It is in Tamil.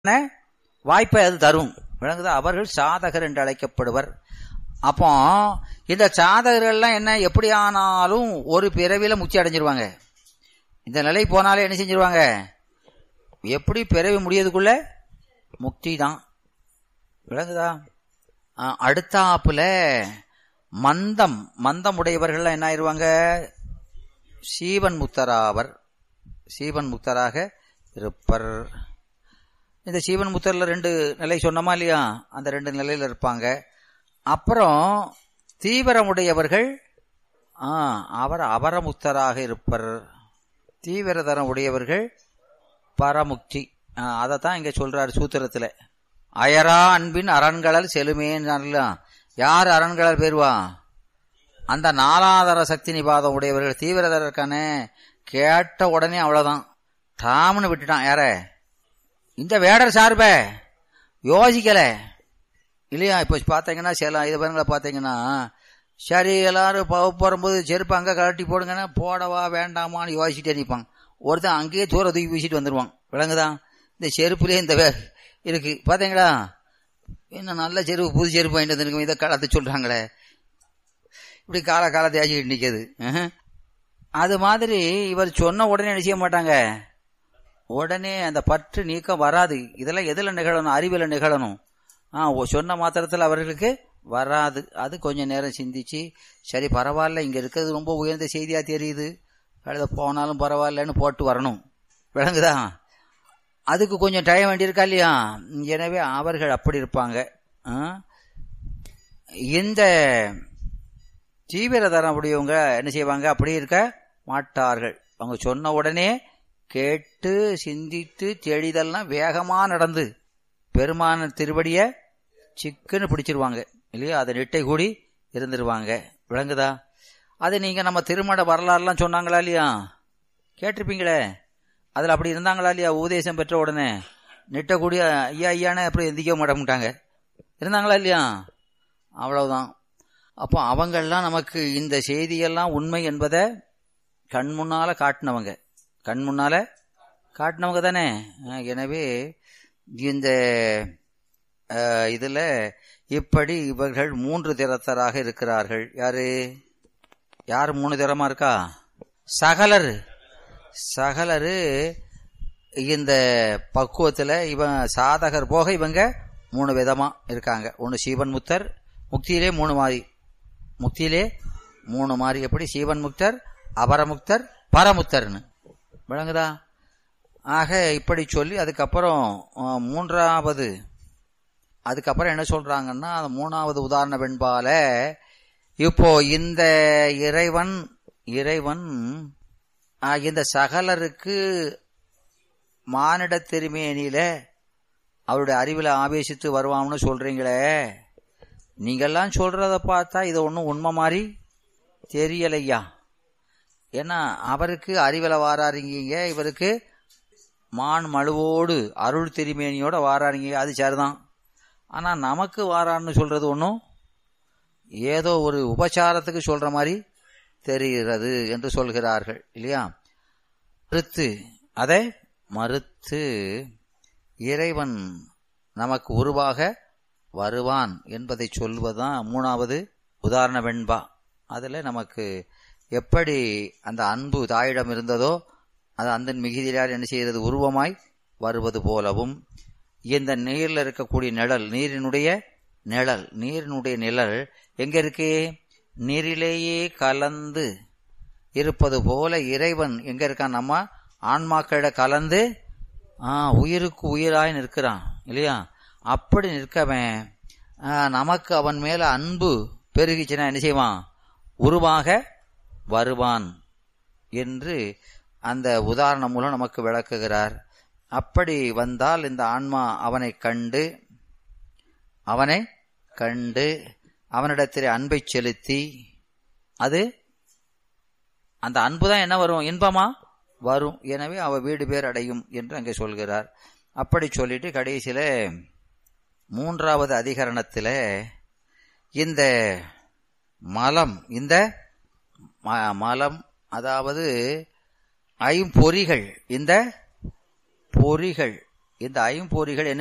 வாய்ப்பை அது தரும் விளங்குதா அவர்கள் சாதகர் என்று அழைக்கப்படுவர் அப்போ இந்த சாதகர்கள்லாம் என்ன எப்படி ஆனாலும் ஒரு பிறவில முக்தி அடைஞ்சிருவாங்க இந்த நிலை போனாலே என்ன செஞ்சிருவாங்க எப்படி பிறவி முடியதுக்குள்ள முக்தி தான் விளங்குதா ஆ, அடுத்தாப்புல மந்தம் மந்தம் உடையவர்கள் என்ன ஆயிருவாங்க சீவன் முக்தராவர் சீவன் முக்தராக இருப்பர் இந்த சீவன் முத்தர்ல ரெண்டு நிலை சொன்னோமா இல்லையா அந்த ரெண்டு நிலையில இருப்பாங்க அப்புறம் தீவிரமுடையவர்கள் ஆ, அவர் அபரமுக்தராக இருப்பர் தீவிரதரம் உடையவர்கள் பரமுக்தி அதைத்தான் இங்க சொல்றாரு சூத்திரத்துல அயரா அன்பின் அரண்களல் செலுமேன்னு யார் அரண்களல் பேருவா அந்த நாலாதர சக்தி நிபாதம் உடையவர்கள் தீவிரதர் இருக்கானே கேட்ட உடனே அவ்வளவுதான் டாம்னு விட்டுட்டான் யார இந்த வேடர் சார்ப யோசிக்கல இல்லையா இப்போ பார்த்தீங்கன்னா சில இது பாருங்களா பார்த்தீங்கன்னா சரி எல்லாரும் ப- போகும்போது செருப்பு அங்கே கழட்டி போடுங்கன்னா போடவா வேண்டாமான்னு யோசிச்சுட்டே நிற்பாங்க ஒருத்தன் அங்கேயே தூர தூக்கி வீசிட்டு வந்துடுவான் விளங்குதான் இந்த செருப்புலேயே இந்த வே- இருக்கு பார்த்தீங்களா என்ன நல்ல செருப்பு புது செருப்பு வாங்கிட்டு வந்துருக்கோம் இதை காலத்தை சொல்றாங்களே இப்படி கால காலத்தை ஆச்சிக்கிட்டு நிற்கிது அது மாதிரி இவர் சொன்ன உடனே என்ன செய்ய மாட்டாங்க உடனே அந்த பற்று நீக்கம் வராது இதெல்லாம் எதுல நிகழணும் அறிவில நிகழணும் ஆ ஓ, சொன்ன மாத்திரத்தில் அவர்களுக்கு வராது அது கொஞ்ச நேரம் சிந்திச்சு சரி பரவாயில்ல இங்க இருக்கிறது ரொம்ப உயர்ந்த செய்தியா தெரியுது கழுத போனாலும் பரவாயில்லன்னு போட்டு வரணும் விளங்குதா அதுக்கு கொஞ்சம் டைம் வேண்டியிருக்கா இல்லையா எனவே அவர்கள் அப்படி இருப்பாங்க ஆ? இந்த தீவிரதரம் உடையவங்க என்ன செய்வாங்க அப்படி இருக்க மாட்டார்கள் அவங்க சொன்ன உடனே கேட்டு சிந்தித்து தெளிதெல்லாம் வேகமா நடந்து பெருமான திருவடிய சிக்குன்னு பிடிச்சிருவாங்க இல்லையா அதை நெட்டை கூடி இருந்துருவாங்க விளங்குதா அது நீங்க நம்ம திருமண வரலாறுலாம் சொன்னாங்களா இல்லையா கேட்டிருப்பீங்களே அதில் அப்படி இருந்தாங்களா இல்லையா உபதேசம் பெற்ற உடனே நெட்டை கூடி ஐயா ஐயானே அப்படி எந்திக்க மாட்டாங்க இருந்தாங்களா இல்லையா அவ்வளவுதான் அப்போ அவங்கெல்லாம் நமக்கு இந்த செய்தியெல்லாம் உண்மை என்பதை கண் முன்னால காட்டினவங்க கண் முன்னால காட்டினவங்க தானே அஹ் எனவே இந்த அஹ், இதுல இப்படி இவர்கள் மூன்று திறத்தராக இருக்கிறார்கள் யாரு யார் மூணு திறமா இருக்கா சகலர் சகலரு இந்த பக்குவத்துல இவன் சாதகர் போக இவங்க மூணு விதமா இருக்காங்க ஒன்னு சீவன் முக்தர் முக்தியிலே மூணு மாதிரி முக்தியிலே மூணு மாதிரி எப்படி சீவன் முக்தர் அபரமுக்தர் பரமுக்தர்னு விளங்குதா ஆக இப்படி சொல்லி அதுக்கப்புறம் அஹ், மூன்றாவது அதுக்கப்புறம் என்ன சொல்றாங்கன்னா அந்த மூணாவது உதாரண வெண்பால இப்போ இந்த இறைவன் இறைவன் ஆஹ், இந்த சகலருக்கு மானிட திருமேனியில அவருடைய அறிவில் ஆவேசித்து வருவான்னு சொல்றீங்களே நீங்கெல்லாம் சொல்றத பார்த்தா இது ஒன்றும் உண்மை மாதிரி தெரியலையா ஏன்னா அவருக்கு அறிவில் வாராருங்க இவருக்கு மான் மழுவோடு அருள் திருமேனியோட வாராருங்க அது சரிதான் ஆனா நமக்கு வாரான்னு சொல்றது ஒன்றும் ஏதோ ஒரு உபச்சாரத்துக்கு சொல்ற மாதிரி தெரிகிறது என்று சொல்கிறார்கள் இல்லையா மறுத்து அதை மறுத்து இறைவன் நமக்கு உருவாக வருவான் என்பதை சொல்வதுதான் மூணாவது உதாரண வெண்பா அதுல நமக்கு எப்படி அந்த அன்பு தாயிடம் இருந்ததோ அது அந்த மிகுதியால் என்ன செய்கிறது உருவமாய் வருவது போலவும் இந்த நீர்ல இருக்கக்கூடிய நிழல் நீரினுடைய நிழல் நீரினுடைய நிழல் எங்க இருக்கு நீரிலேயே கலந்து இருப்பது போல இறைவன் எங்க இருக்கான் நம்ம ஆன்மாக்களிட கலந்து ஆ, உயிருக்கு உயிராய் நிற்கிறான் இல்லையா அப்படி நிற்கவன் ஆ, நமக்கு அவன் மேல அன்பு பெருகிச்சுன்னா என்ன செய்வான் உருவாக வருவான் என்று அந்த உதாரணம் மூலம் நமக்கு விளக்குகிறார் அப்படி வந்தால் இந்த ஆன்மா அவனை கண்டு அவனை கண்டு அவனிடத்தில் அன்பை செலுத்தி அது அந்த அன்பு தான் என்ன வரும் இன்பமா வரும் எனவே அவ வீடு பேர் அடையும் என்று அங்கே சொல்கிறார் அப்படி சொல்லிட்டு கடைசியில மூன்றாவது அதிகரணத்தில் இந்த மலம் இந்த ம- மலம் அதாவது ஐம்பொறிகள் இந்த பொறிகள் இந்த ஐம்பொறிகள் என்ன